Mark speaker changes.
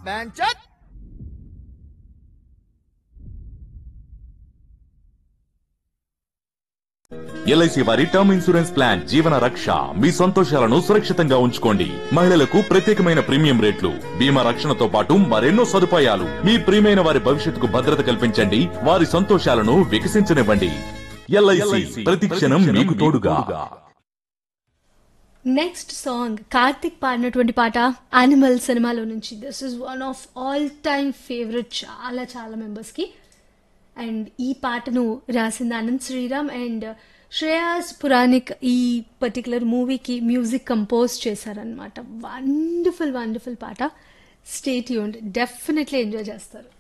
Speaker 1: man చట్
Speaker 2: ఎల్ఐసి వారి term insurance plan Jeevan Raksha మీ సంతోషాలను సురక్షితంగా ఉంచుకోండి మహిళలకు ప్రత్యేకమైన ప్రీమియం రేట్లు బీమా రక్షణతో పాటు మరెన్నో సదుపాయాలు మీ ప్రియమైన వారి భవిష్యత్తుకు భద్రత కల్పించండి వారి సంతోషాలను వికసించనివ్వండి ఎల్ఐసి ప్రతి క్షణం మీకు తోడుగా
Speaker 3: నెక్స్ట్ సాంగ్ కార్తిక్ పాడినటువంటి పాట యానిమల్ సినిమాలో నుంచి this is one of all time favourite చాలా చాలా మెంబర్స్కి అండ్ ఈ పాటను రాసింది అనంత్ శ్రీరామ్ అండ్ శ్రేయాస్ పురాణిక్ ఈ పర్టికులర్ మూవీకి మ్యూజిక్ కంపోజ్ చేశారనమాట వండర్ఫుల్ వండర్ఫుల్ పాట స్టేట్ యూన్ డెఫినెట్లీ ఎంజాయ్ చేస్తారు